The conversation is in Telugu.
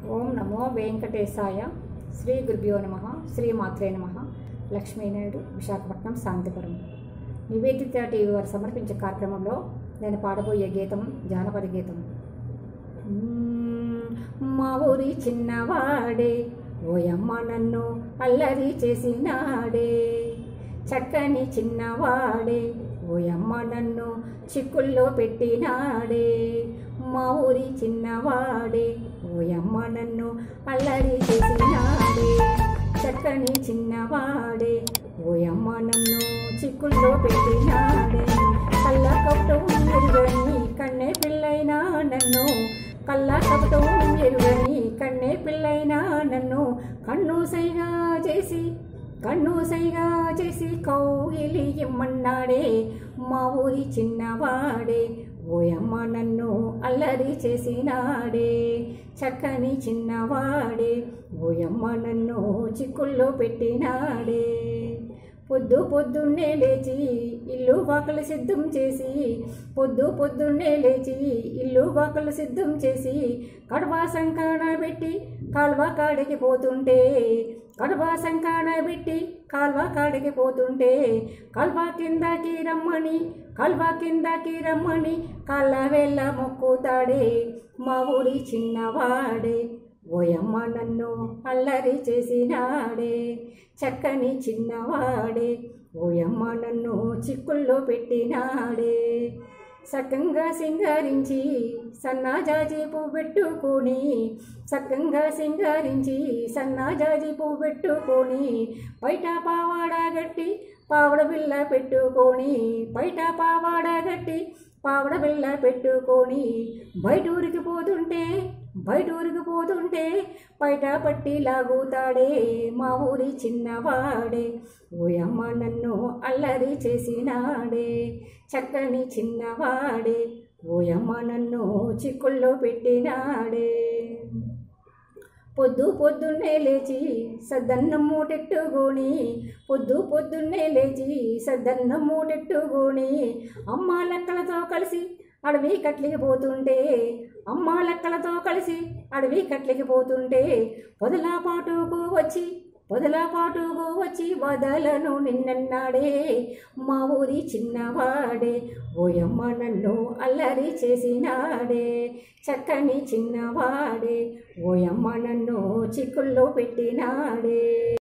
ఓం నమో వెంకటేశాయ శ్రీ గురుభ్యో నమ శ్రీ మాత్రే నమ లక్ష్మీనాయుడు విశాఖపట్నం శాంతిపురం నివేదిత టీవీ వారు సమర్పించే కార్యక్రమంలో నేను పాడబోయే గీతం జానపద గీతం మ్మ్, మా ఊరి చిన్నవాడే ఓయమ్మ నన్ను అల్లరి చేసినాడే చక్కని చిన్నవాడే ఓయమ్మ నన్ను చిక్కుల్లో పెట్టినాడే మా ఊరి చిన్నవాడే ఓయమ్మ నన్ను అల్లరి చేసినాడే చక్కని చిన్నవాడే ఓయమ్మ నన్ను చిక్కుల్లో పెట్టినాడే కళ్ళ కప్పటం ఎరుగని కన్నే పిల్లైనా నన్ను కళ్ళ కప్పటం ఎరుగని కన్నే పిల్లైనా నన్ను కన్ను సైగా చేసి కన్ను సైగా చేసి కౌగిలి ఇమ్మన్నాడే మా ఊరి చిన్నవాడే ఓయమ్మ నన్ను అల్లరి చేసినాడే చక్కని చిన్నవాడే ఓయమ్మ నన్ను చిక్కుల్లో పెట్టినాడే పొద్దు పొద్దున్నే లేచి ఇల్లు వాకలు సిద్ధం చేసి పొద్దు పొద్దున్నే లేచి ఇల్లు వాకలు సిద్ధం చేసి కడవా సంకాడ పెట్టి కాల్వ కాడికి పోతుంటే కడవా సంకాడ పెట్టి కాల్వ కాడికి పోతుంటే కాల్వ కిందకి రమ్మని కాల్వ కిందకి రమ్మని కాళ్ళ వెళ్ళ మొక్కుతాడే మా ఊరి చిన్నవాడే ఓయమ్మ నన్ను అల్లరి చేసినాడే చక్కని చిన్నవాడే ఓయమ్మ నన్ను చిక్కుల్లో పెట్టినాడే సక్కంగా సింగారించి సన్నాజాజి పువ్వు పెట్టుకొని సక్కంగా సింగారించి సన్నాజాజి పువ్వు పెట్టుకొని బయట పావాడ గట్టి పావడ బిల్ల పెట్టుకొని బయట పావాడ గట్టి పావడ బిల్ల పెట్టుకొని బయట ఊరికి పోతుంటే బయట ఊరికి పోతుంటే బయట పట్టి లాగుతాడే మా ఊరి చిన్నవాడే ఓయమ్మ నన్ను అల్లరి చేసినాడే చక్కని చిన్నవాడే ఓయమ్మ నన్ను చిక్కుల్లో పెట్టినాడే పొద్దు పొద్దున్నే లేచి సద్దన్నం మూటెట్టుకొని పొద్దు పొద్దున్నే లేచి సద్దన్నం మూటెట్టుకొని అమ్మ లెక్కలతో కలిసి అడవి కట్లికి పోతుంటే అమ్మ లెక్కలతో కలిసి అడవి కట్లికి పోతుంటే పొదలా పాటుకు వచ్చి పొదలా పాటుకు వచ్చి వదలను నిన్నన్నాడే మా ఊరి చిన్నవాడే ఓయమ్మ నన్ను అల్లరి చేసినాడే చక్కని చిన్నవాడే ఓయమ్మ నన్ను చిక్కుల్లో పెట్టినాడే